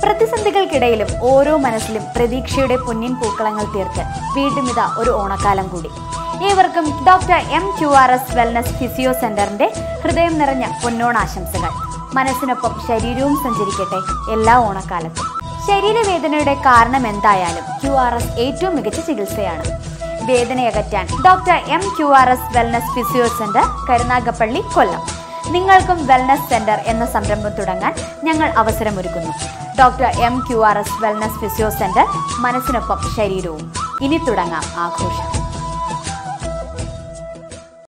പ്രതിസന്ധികൾക്കിടയിലും ഓരോ മനസ്സിലും പ്രതീക്ഷയുടെ പൊന്നിൻ പൂക്കളങ്ങൾ തീർത്ത് വീണ്ടും ഇതാ ഒരു ഓണക്കാലം കൂടി ഏവർക്കും doctor M Q R S wellness physio സെന്ററിന്റെ ഹൃദയം നിറഞ്ഞ പൊന്നോണാശംസകൾ മനസ്സിനൊപ്പം ശരീരവും സഞ്ചരിക്കട്ടെ എല്ലാ ഓണക്കാലത്തും ശരീരവേദനയുടെ കാരണം എന്തായാലും ക്യു ആർ എസ് ഏറ്റവും മികച്ച ചികിത്സയാണ് വേദനയകറ്റാൻ doctor M Q R S wellness physio centre Karunagappally Kollam നിങ്ങൾക്കും വെൽനസ് സെന്റർ എന്ന സംരംഭം തുടങ്ങാൻ ഞങ്ങൾ അവസരമൊരുക്കുന്നു doctor M Q R S wellness physio centre മനസ്സിനൊപ്പം ശരീരവും ഇനി തുടങ്ങാം ആഘോഷം